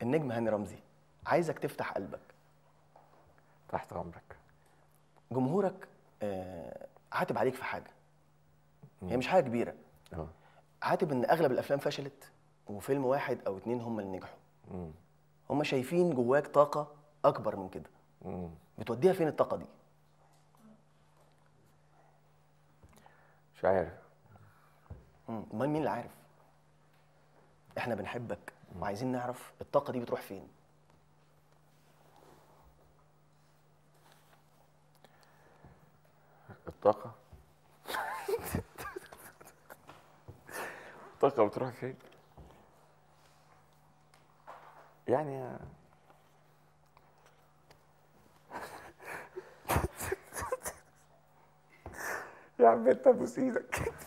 النجم هاني رمزي عايزك تفتح قلبك تحت امرك جمهورك آه، عاتب عليك في حاجه هي مش حاجه كبيره اه عاتب ان اغلب الافلام فشلت وفيلم واحد او اتنين هم اللي نجحوا مم. هم شايفين جواك طاقه اكبر من كده مم. بتوديها فين الطاقه دي مش عارف مم، امال مين اللي عارف احنا بنحبك وعايزين نعرف الطاقه دي بتروح فين الطاقة الطاقة بتروح فين؟ يعني يا عم انت ابوس ايدك